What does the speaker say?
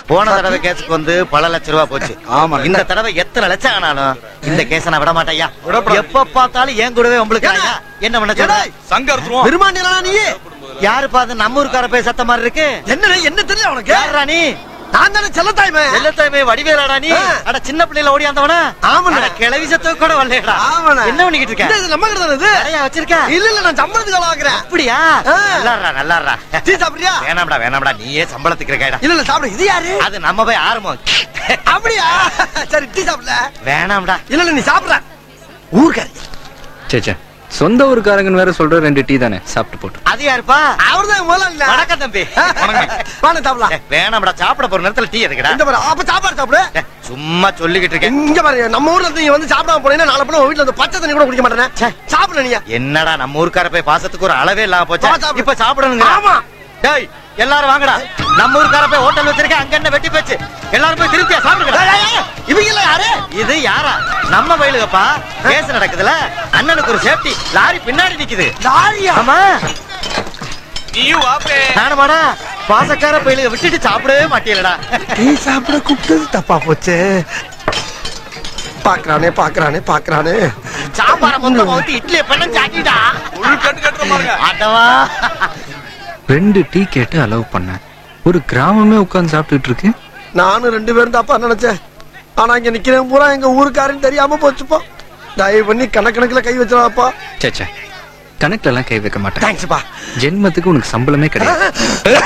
போன தடவை கேஸுக்கு வந்து பல லட்ச ரூபா போச்சு ஆமா. இந்த தடவை எத்தனை லட்சம் ஆனாலும் இந்த கேஸ நான் விட மாட்டேயா விடப்படாது. எப்ப பார்த்தாலும் என் கூடவே உங்களுக்கு என்ன பண்ண சொல்ற சங்கர் பெருமாண்டியா நீ யாரு பாத்து நம்ம ஊருக்கார போய் சத்த மாதிரி இருக்கு என்ன என்ன தெரியல உனக்கு யாரா நீ நான் தானே செல்லத்தாய்மே எல்லாத்தையுமே வடிவேலாடா நீ ஆ. அட சின்ன பிள்ளைல ஓடி வந்தவனா ஆமாண்ணே. அட கிளவி சத்துக்கு கூட வரலடா ஆமாண்ணே. என்ன பண்ணிக்கிட்டு இருக்க இது நம்ம கிட்ட இது நிறைய வச்சிருக்க இல்ல இல்ல நான் சம்பளத்துக்கு வாங்குறேன் அப்படியா ஆ. நல்லாடுறா நல்லாடுறா டீ சாப்பிடுறியா வேணாம்டா வேணாம்டா நீயே சம்பளத்துக்கு இருக்காடா இல்ல இல்ல சாப்பிடு இது யாரு அது நம்ம போய் ஆரம்பம் அப்படியா சரி டீ சாப்பிடல வேணாம்டா இல்ல இல்ல நீ சாப்பிடுற ஊர்க்காரி சேச்சே சொந்த ஊருக்காரங்கன்னு வேற சொல்ற ரெண்டு டீ தானே சாப்பிட்டு போட்டு அது யாருப்பா அவர்தான் முதல்ல வணக்கம் தம்பி வாங்க சாப்பிடலாம் ஏய், வேணாம்டா சாப்பிட போற நேரத்துல டீ எதுக்குடா இந்த பாரு அப்ப சாப்பாடு சாப்பிடு ஏய், சும்மா சொல்லிக்கிட்டு இருக்கேன் இங்க பாரு நம்ம ஊர்ல இருந்து நீ வந்து சாப்பிடாம போனீங்கன்னா நாளை பிள்ளை உன் வீட்டுல வந்து பச்சை தண்ணி கூட குடிக்க மாட்டேனே ச்சே. சாப்பிடல நீங்க என்னடா நம்ம ஊருக்கார போய் பாசத்துக்கு ஒரு அளவே இல்லாம வா, போச்சா சாப்பிடு. இப்ப சாப்பிடணுங்க ஆமா. டேய் எல்லாரும் வாங்கடா நம்ம ஊருக்கார போய் ஹோட்டல் வச்சிருக்க அங்க என்ன வெட்டி போச்சு எல்லாரும் போய் திருப்தியா சாப்பிடுங்க ஏய், ஏய், ஏய், இவங்க எல்லாம் யாரு இது யாரா நம்ம வயலுகப்பா கேஸ் நடக்குதுல அண்ணனுக்கு ஒரு சேஃப்டி லாரி பின்னாடி நிக்குது லாரியா ஆமா நானுமாடா பாசக்கார பயிலுக விட்டுட்டு சாப்பிடவே மாட்டீங்களடா டீ சாப்பிட கூப்பிட்டது தப்பா போச்சு பாக்குறானே பாக்குறானே பாக்குறானே சாம்பார மொத்தமா ஊத்தி இட்லி பண்ண சாட்டிடா அடவா ரெண்டு டீ கேட்டு அலோவ் பண்ணேன் ஒரு கிராமமே உட்கார்ந்து சாப்பிட்டுட்டு இருக்கு நானும் ரெண்டு பேரும் தப்பா நினைச்சேன் ஆனா இங்க நிக்கிறேன் பூரா எங்க ஊருக்காரன்னு தெரியாம போச்சுப்பா தயவு பண்ணி கணக்கணக்குல கை வச்சிடாப்பா சேச்சே கணக்குல எல்லாம் கை வைக்க மாட்டேன் தேங்க்ஸ்ப்பா ஜென்மத்துக்கு உனக்கு சம்பளமே கிடையாது